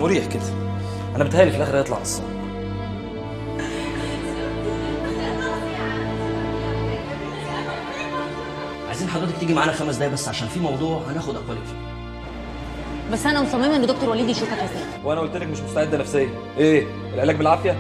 مريح كده انا بتهيألي في الاخر هيطلع نصاب عايزين حضرتك تيجي معانا خمس دقايق بس عشان في موضوع هناخد اقوالك فيه بس انا مصممه ان دكتور وليد يشوفك يا سيدي وانا قلت لك مش مستعده نفسيا ايه العلاج بالعافيه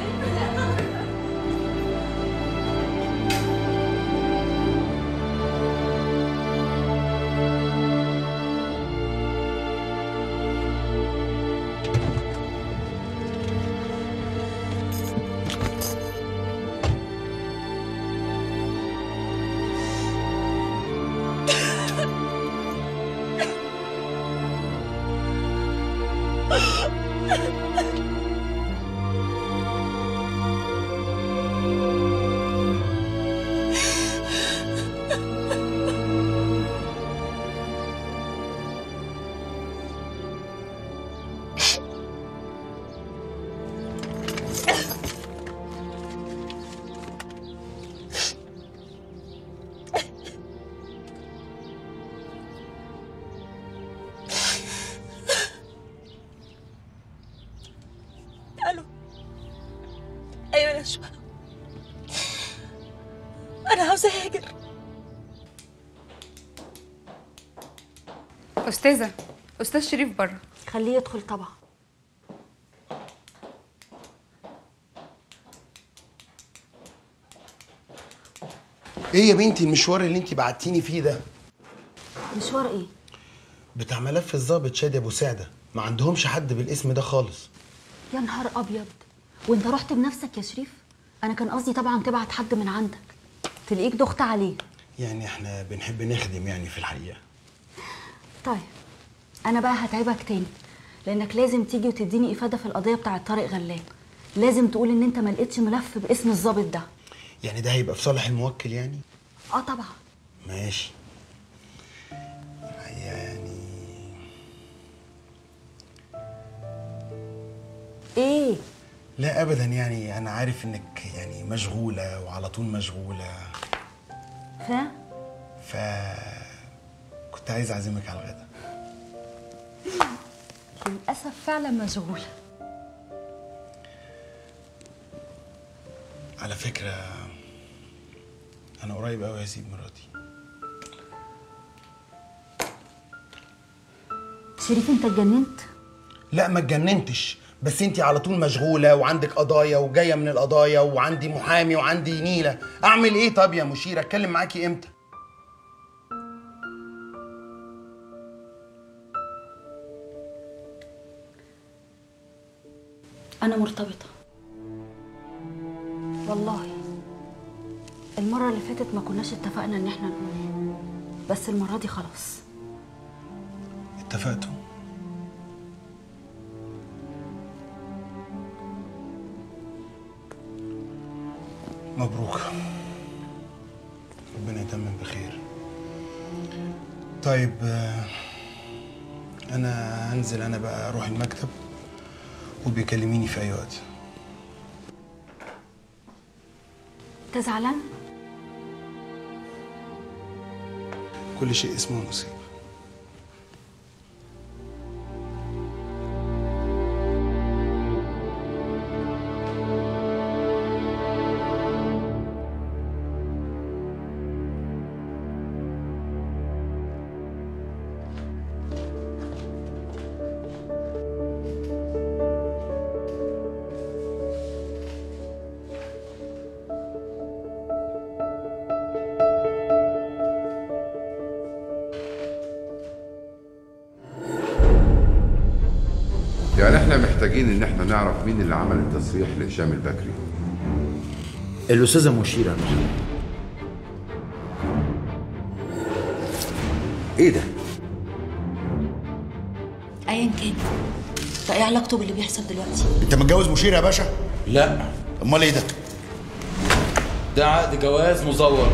الو ايوه يا نشوى انا عاوزه اهاجر أستاذة أستاذ شريف بره خليه يدخل طبعا ايه يا بنتي المشوار اللي انت بعتيني فيه ده مشوار ايه بتاع ملف الضابط شادي ابو سعده ما عندهمش حد بالاسم ده خالص يا نهار ابيض وانت رحت بنفسك يا شريف انا كان قصدي طبعا تبعت حد من عندك تلاقيك دخت عليه يعني احنا بنحب نخدم يعني في الحقيقه طيب انا بقى هتعبك تاني لانك لازم تيجي وتديني افاده في القضيه بتاعه طارق غلاب لازم تقول ان انت ما لقيتش ملف باسم الضابط ده يعني ده هيبقى في صالح الموكل يعني اه طبعا ماشي يعني ايه لا ابدا يعني انا عارف انك يعني مشغوله وعلى طول مشغوله ف ف كنت عايز اعزمك على الغدا للاسف فعلا مشغوله على فكره انا قريب قوي هسيب مراتي شريف انت اتجننت لا ما اتجننتش بس انت على طول مشغوله وعندك قضايا وجايه من القضايا وعندي محامي وعندي نيله اعمل ايه طب يا مشير اتكلم معاكي امتى انا مرتبطه والله المره اللي فاتت ما كناش اتفقنا ان احنا نقول بس المره دي خلاص اتفقتوا مبروك ربنا يتمم بخير طيب آه، انا هنزل انا بقى اروح المكتب وبيكلميني في اي وقت انت زعلان كل شيء اسمه نصيب يعني احنا محتاجين ان احنا نعرف مين اللي عمل التصريح لهشام البكري الأستاذة مشيرة يا مشير ايه ده ايا كان ده ايه علاقته باللي بيحصل دلوقتي انت متجوز مشير يا باشا لا امال ايه ده ده عقد جواز مزور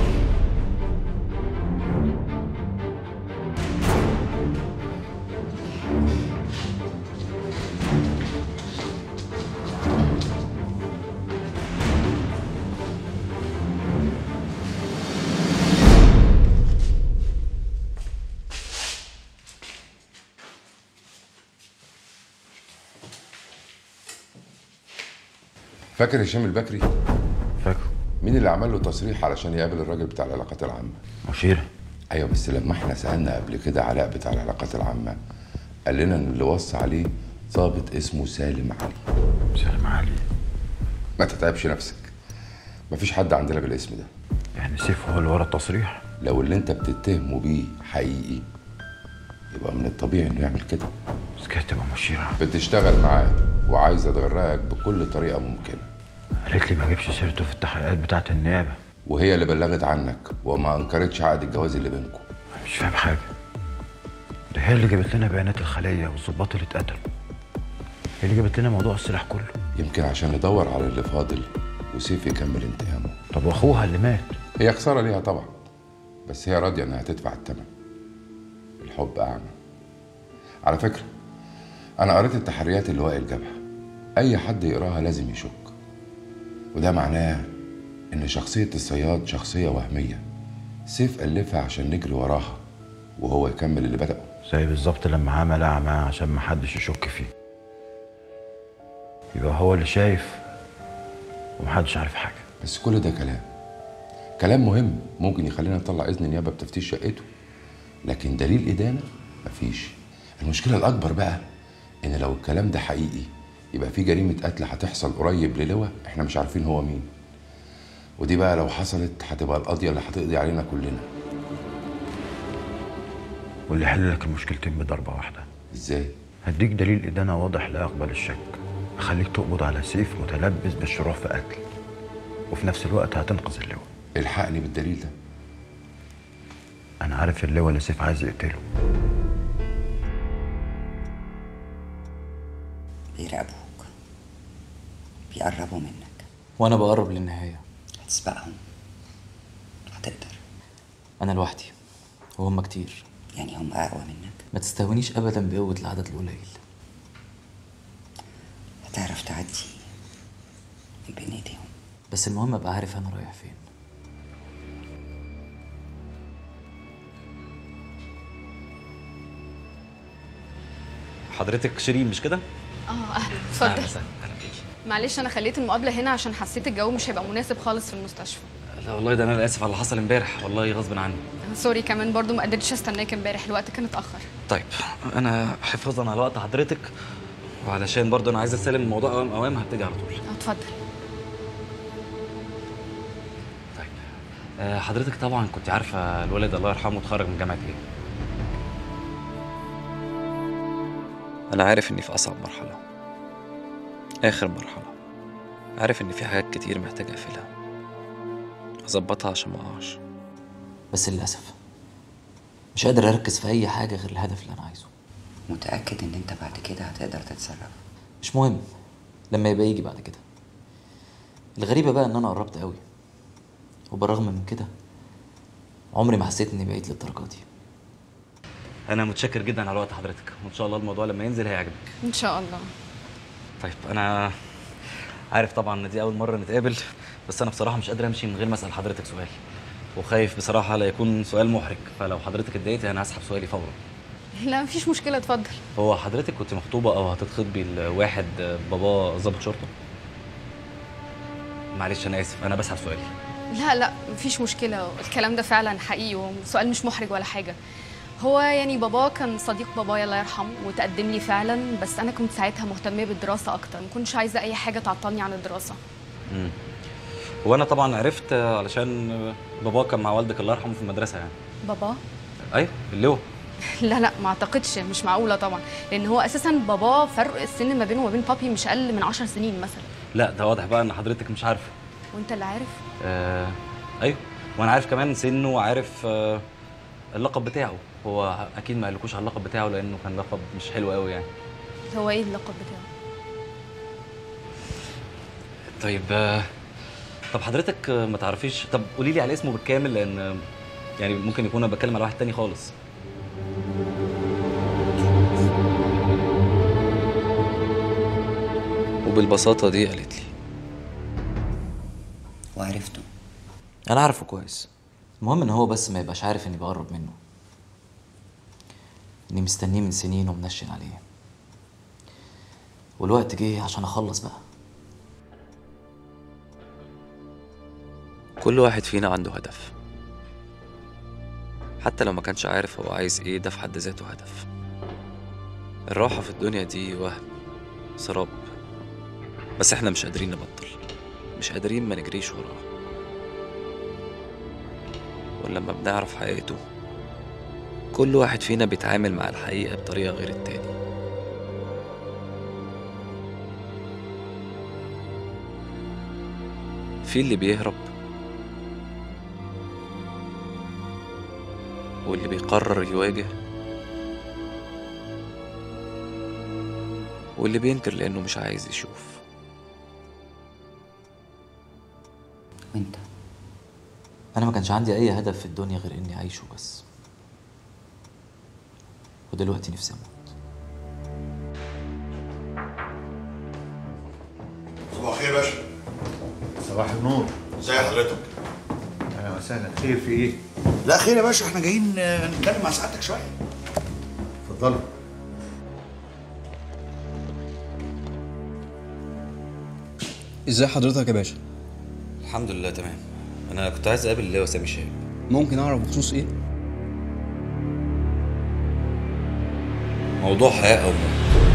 فاكر هشام البكري فاكره مين اللي عمل له تصريح علشان يقابل الراجل بتاع العلاقات العامه مشيرة ايوه بس لما احنا سالنا قبل كده علاء بتاع العلاقات العامه قال لنا ان اللي وصى عليه ضابط اسمه سالم علي سلام علي ما تتعبش نفسك مفيش حد عندنا بالاسم ده يعني سيف هو اللي ورا التصريح لو اللي انت بتتهمه بيه حقيقي يبقى من الطبيعي انه يعمل كده بس كده تبقى مشيرة بتشتغل معاه وعايزه تغرقك بكل طريقه ممكنه قالت لي ما اجيبش سيرته في التحقيقات بتاعة النيابة وهي اللي بلغت عنك وما انكرتش عقد الجواز اللي بينكم مش فاهم حاجة ده هي اللي جابت لنا بيانات الخلية والظباط اللي اتقتلوا هي اللي جابت لنا موضوع السلاح كله يمكن عشان ندور على اللي فاضل وسيف يكمل انتقامه طب واخوها اللي مات هي خساره ليها طبعا بس هي راضيه انها تدفع الثمن الحب اعمى على فكره انا قريت التحريات اللي وائل جابها اي حد يقراها لازم يشك وده معناه ان شخصيه الصياد شخصيه وهميه سيف الفها عشان نجري وراها وهو يكمل اللي بدأه زي بالظبط لما عمل أعمى عشان محدش يشك فيه يبقى هو اللي شايف ومحدش عارف حاجة بس كل ده كلام كلام مهم ممكن يخلينا نطلع اذن نيابه بتفتيش شقته لكن دليل ادانه مفيش المشكله الاكبر بقى ان لو الكلام ده حقيقي يبقى في جريمه قتل هتحصل قريب للواء احنا مش عارفين هو مين ودي بقى لو حصلت هتبقى القضيه اللي هتقضي علينا كلنا واللي يحل لك المشكلتين بضربة واحدة ازاي هديك دليل إدانة واضح لا يقبل الشك أخليك تقبض على سيف متلبس بالشروع في قتل وفي نفس الوقت هتنقذ اللواء الحقني بالدليل ده أنا عارف اللواء اللي سيف عايز يقتله بيراقبوك بيقربوا منك وانا بقرب للنهايه هتسبقهم هتقدر انا لوحدي وهم كتير يعني هم اقوى منك ما تستهونيش ابدا بقوه العدد القليل هتعرف تعدي من بين ايديهم بس المهم ابقى عارف انا رايح فين حضرتك شيرين مش كده؟ اه اهلا أهلا اتفضل وسهلا أهلا بيكي معلش انا خليت المقابله هنا عشان حسيت الجو مش هيبقى مناسب خالص في المستشفى لا والله ده انا اللي اسف على اللي حصل امبارح والله غصب عني سوري كمان برضو ما قدرتش استناك امبارح الوقت كان اتاخر طيب انا حفاظا على وقت حضرتك وعلشان برضه انا عايز اسلم الموضوع اوام اوام هبتدي على طول آه، اتفضل آه، حضرتك طبعا كنت عارفه الوالد الله يرحمه اتخرج من جامعه ايه انا عارف اني في اصعب مرحله اخر مرحله عارف ان في حاجات كتير محتاج اقفلها اظبطها عشان ما اقعش بس للاسف مش قادر اركز في اي حاجه غير الهدف اللي انا عايزه متاكد ان انت بعد كده هتقدر تتصرف مش مهم لما يبقى يجي بعد كده الغريبه بقى ان انا قربت قوي وبالرغم من كده عمري ما حسيت اني بعيد للدرجه دي انا متشكر جدا على وقت حضرتك وان شاء الله الموضوع لما ينزل هيعجبك ان شاء الله طيب انا عارف طبعا ان دي اول مره نتقابل بس انا بصراحه مش قادر امشي من غير ما اسال حضرتك سؤال وخايف بصراحه لا يكون سؤال محرج فلو حضرتك اتضايقتي انا هسحب سؤالي فورا لا مفيش مشكله اتفضل هو حضرتك كنت مخطوبه او هتتخطبي لواحد باباه ضابط شرطه معلش انا اسف انا بسحب سؤالي لا لا مفيش مشكله الكلام ده فعلا حقيقي وسؤال مش محرج ولا حاجه هو يعني بابا كان صديق بابايا الله يرحمه وتقدم لي فعلا بس انا كنت ساعتها مهتمه بالدراسه اكتر ما كنتش عايزه اي حاجه تعطلني عن الدراسه امم وانا طبعا عرفت علشان باباه كان مع والدك الله يرحمه في المدرسه يعني بابا ايوه اللواء لا لا ما اعتقدش مش معقوله طبعا لان هو اساسا بابا فرق السن ما بينه وما بين بابي مش اقل من 10 سنين مثلا لا ده واضح بقى ان حضرتك مش عارفه وانت اللي عارف آه ايوه وانا عارف كمان سنه وعارف آه اللقب بتاعه هو اكيد ما قالكوش على اللقب بتاعه لانه كان لقب مش حلو قوي يعني هو ايه اللقب بتاعه طيب آه طب حضرتك آه، ما تعرفيش طب قولي لي على اسمه بالكامل لان آه، يعني ممكن يكون انا بتكلم على واحد تاني خالص وبالبساطه دي قالت لي وعرفته انا عارفه كويس المهم ان هو بس ما يبقاش عارف اني بقرب منه اني مستنيه من سنين ومنشن عليه والوقت جه عشان اخلص بقى كل واحد فينا عنده هدف حتى لو ما كانش عارف هو عايز ايه ده في حد ذاته هدف الراحة في الدنيا دي وهم سراب بس احنا مش قادرين نبطل مش قادرين ما نجريش وراه ولما بنعرف حقيقته كل واحد فينا بيتعامل مع الحقيقة بطريقة غير التاني في اللي بيهرب واللي بيقرر يواجه واللي بينكر لأنه مش عايز يشوف وانت انا ما كانش عندي اي هدف في الدنيا غير اني اعيشه بس ودلوقتي نفسي اموت صباح الخير يا باشا صباح النور ازي حضرتك اهلا وسهلا خير في ايه؟ لا خير يا باشا احنا جايين آه، نتكلم مع سعادتك شويه اتفضلوا ازاي حضرتك يا باشا الحمد لله تمام انا كنت عايز اقابل اللي هو سامي شهاب ممكن اعرف بخصوص ايه موضوع حياه او موت